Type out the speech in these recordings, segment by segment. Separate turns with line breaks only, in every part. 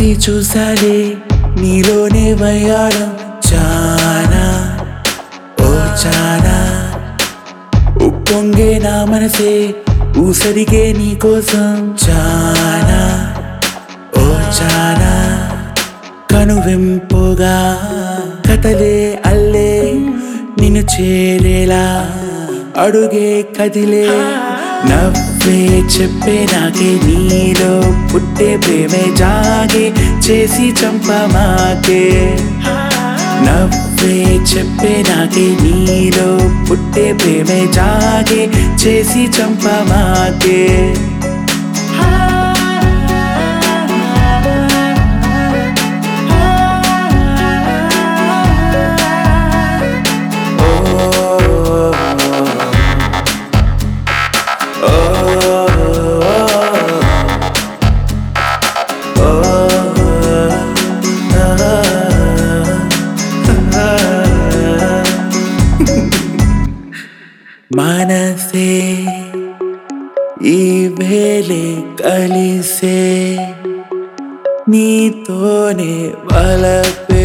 మూసి చూసాలే నీలోనే వయ్యాడం చానా ఓ చానా ఉప్పొంగే నా మనసే ఊసరిగే నీ కోసం చానా ఓ చానా కనువింపుగా కథలే అల్లే నిన్ను చేరేలా అడుగే కదిలే నవ్వే చెప్పే నాకే నీలో పుట్టే ప్రేమే జాగే చేసి చంపమాకే నవ్వే చెప్పే నాకే నీలో పుట్టే ప్రేమే జాగే చేసి చంపమాకే మనసే ఈ వేలే కలిసే నీతోనే వలపే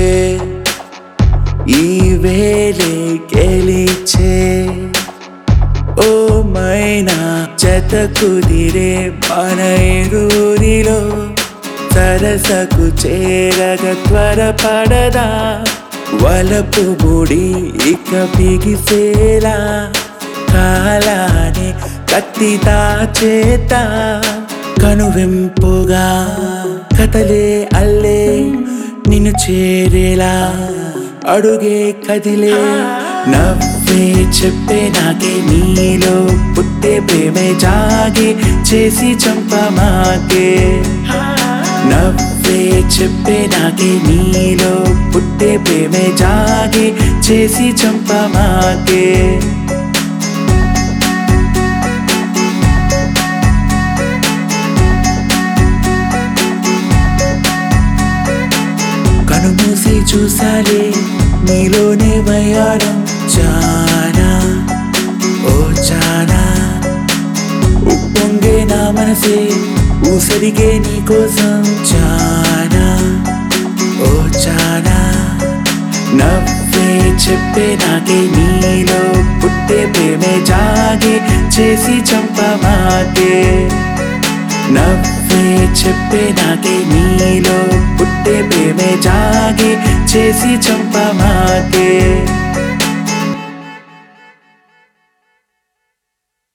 ఈ వేలే గెలిచే ఓ మైనా జత కుదిరే మన ఎరూరిలో సరసకు చేరగ త్వరపడదా వలపు ముడి ఇక బిగిసేలా కాలాన్ని కత్తిదా చేత కనువింపుగా కథలే అల్లే నిన్ను చేరేలా అడుగే కదిలే నవ్వే చెప్పే నాకే నీలో పుట్టే ప్రేమే జాగే చేసి చంపమాకే నవ్వే చెప్పే నాకే నీలో పుట్టే ప్రేమే జాగే చేసి చంపమాకే కనుమూసి చూసాలే నీలోనే వయాడం చానా ఓ చానా ఉప్పొంగే నా మనసే ఊసరిగే నీ కోసం చానా ఓ చానా నవ్వే చెప్పే నాకే నీలో పుట్టే ప్రేమే జాగే చేసి చంపమాకే నవ్వే చెప్పే నాకే నీలో పుట్టే ప్రేమే జాగే చేసి చంపమాకే